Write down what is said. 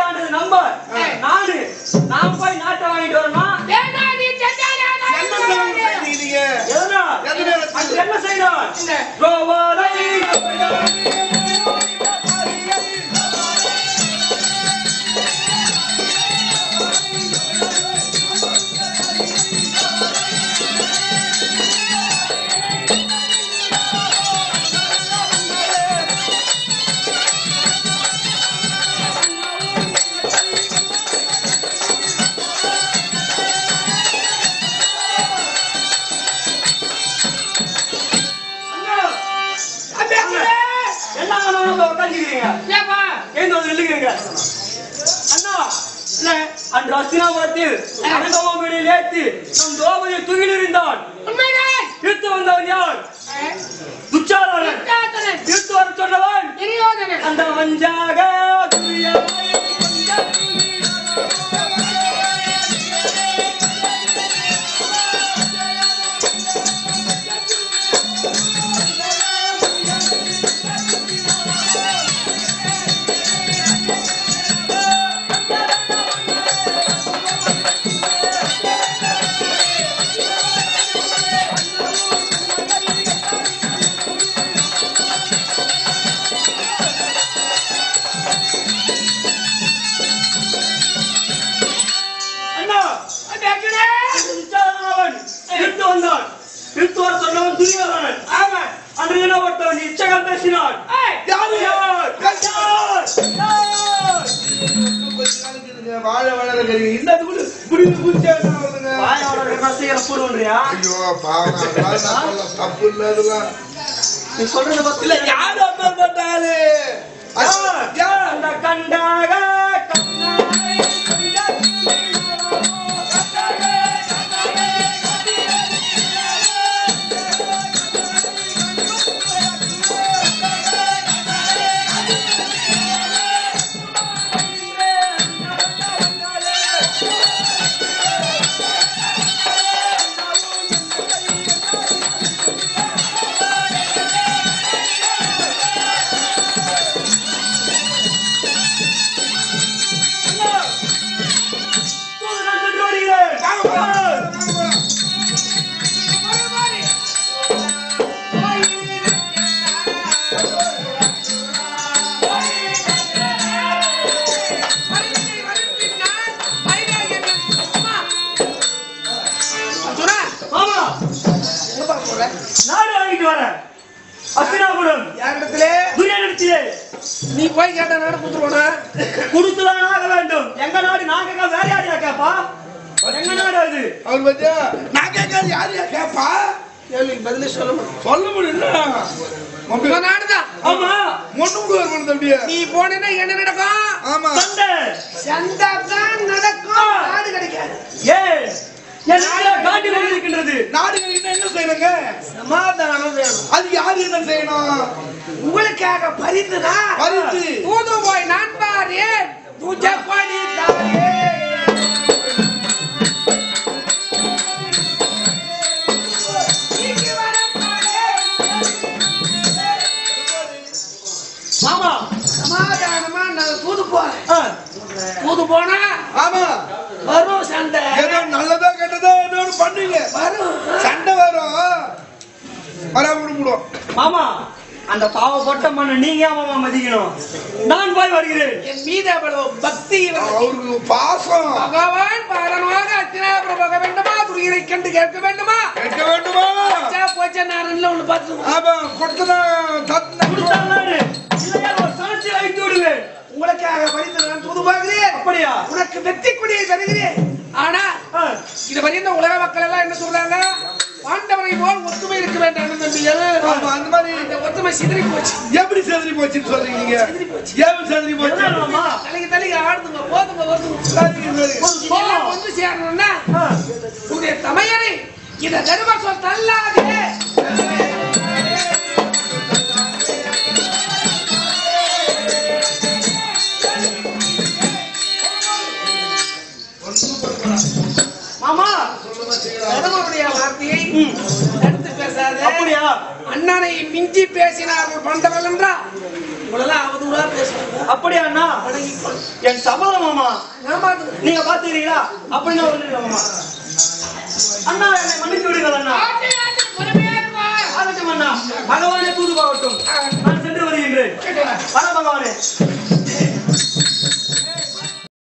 வேண்டான்றது நம்ப நானு நான் போய் நாட்டை வாங்கிட்டு வரணும் வேண்டாம் நீ செஞ்சாலே நான் என்ன இருக்க செலவு மாட்டேன். பண்ணிக்கிறீங்க? எதனா எதனா? அது என்ன செய்யணும் என்ன? கோவாலை அண்ணா, அப்படியே என்ன ஆனாலும் உட்காந்துக்கிறீங்க ஏப்பா ஏன் வந்து நில்லுகிறீங்க அண்ணா இல்ல அன்று அஸ்தினாபுரத்தில் அனந்தமாபுரியில் ஏற்றி நம் தோபதி துயில் இருந்தான் உண்மைதான் தீர்த்து வந்தவன் யார் துச்சாதனன் துச்சாதனன். தீர்த்து வர சொன்னவன் துரியோதனன். அந்த வஞ்சாக துரியமாய் அண்ணா அப்படியே துச்சாதனன் தீர்த்து வந்தான் தீர்த்து வர சொன்னவன் துரியோதனன் ஆமா. அன்று இனப்பட்டவன் இச்சகம் பேசினான் ஏய், யாரு? யார்? யார்? யார்? இன்னும் கொஞ்ச நாளைக்கு இதுங்க வாழ வளர கறி. இன்னதுக்குள்ள இப்படி பூச்சி என்ன வருதுங்க? வாயோட ரசிகர பூர்வன்றியா ஐயோ, பாவம், அதெல்லாம் நான் சொல்ல தப்பு இல்ல அதெல்லாம். நீ சொல்றத பத்தி இல்ல, யாரு அப்பேற்பட்ட ஆளு? யார்? யார்? அந்த கண்டாக கண்ணாய் வருந்தி, வருந்தி நான் வைராகியம் அம்மா. அர்ஜுனா, மாமா எங்க பார்க்க போற? நாடு வாங்கிட்டு வரேன் அஸ்தினாபுரம் யாரிடத்திலே? துரியனிடத்திலே நீ போய் கேட்ட நாடு கொடுத்துருவானா கொடுத்துதான் ஆக வேண்டும் எங்க நாடு நாங்க கேட்க வேற யாரையா கேப்பா எங்க நாடு அது அவர் பத்தியா? நான் கேட்காது யாரையா கேப்பா? கேள்விக்கு பதிலே சொல்ல முடியும் சொல்ல முடியல உங்க நாடுதான் ஆமா ஒண்ணு கூட வரணும் தம்பியா நீ போனேன்னா என்ன நடக்கும் ஆமா சண்டை சண்டை தான் நடக்கும் நாடு கிடைக்காது ஏ என் நாடு காட்டி கொண்டிருக்கின்றது நாடு கிடைக்கணும் என்ன செய்யணுங்க சமாதானம் வேணும் அது யாரு என்ன செய்யணும் உங்களுக்காக பரிந்துனா பரிந்து. தூது போய் நான் பாரு துஜ படி தாரே இங்கு வர பாரு. மாமா சமாதானமா நான் தூது போறேன் ஆ, தூது போனா ஆமா வரும் சண்டை ஏதோ நல்லதா கெட்டதா ஏதோ ஒண்ணு பண்ணுங்க வரும் சண்டை வரும் வராம விடுவோம் மாமா அந்த பாவப்பட்ட மண்ணை நீங்க ஏன் மாமா மதிக்கணும் நான் போய் வருகிறேன் என் மீது அவ்வளவு பக்தி இவனுக்கு. அவருக்கு பாசம் பகவான் பாரமாக அத்தினாபுரம் போக வேண்டுமா துரியரை கண்டு கேட்க வேண்டுமா கேட்க வேண்டுமா போச்சா போச்சா நான் ஒண்ணு பார்த்து ஆமா கொடுத்தனா தத்துனா கொடுத்தால் நாடு இல்லையா ஒரு சனத்தை வைத்து விடுவேன் உங்களுக்காக படித்து நான் தூது பார்க்கிறேன் அப்படியா உனக்கு வெற்றி கொடியை தருகிறேன் ஆனா ஆ, இது வரையும் இந்த உலக மக்கள் எல்லாம் என்ன சொல்றாங்க பாண்டவரை போல் ஒத்துமை இருக்க வேண்டாம் தம்பிகள் ஆமா அந்த மாதிரி இந்த ஒத்துமை சிதறி போச்சு எப்படி செதறி போச்சுன்னு சொல்றீங்க நீங்க ஏன் செதறி போச்சு என்ன மாமா தலைக்கு தலைக்கு ஆடுதுங்க போதுங்க வருதுங்க சரி, சரி. இது எல்லாம் வந்து சேரணும்னா ஆ, உன்னுடைய தமையனை இந்த தர்ம சொல் தள்ளாதே மாமா பிரதமருடைய வார்த்தையை தடுத்து பேச கிடையாது அப்படியா அண்ணனை மிஞ்சி பேசினார்கள் பண்டவர்கள் என்றா இவ்வளவு அவதூறா பேசுவாங்க அப்படியா அண்ணா என் சபல மாமா ஏமாத்து நீங்க பாத்துக்கிறீங்களா அப்படின்னா ஒண்ணு இல்ல மாமா அண்ணா என்னை மன்னித்து விடுங்கள் அண்ணா ஆகட்டும் அண்ணா பகவானே தூது போகட்டும் நான் சென்று வருகின்றேன் வர பகவானே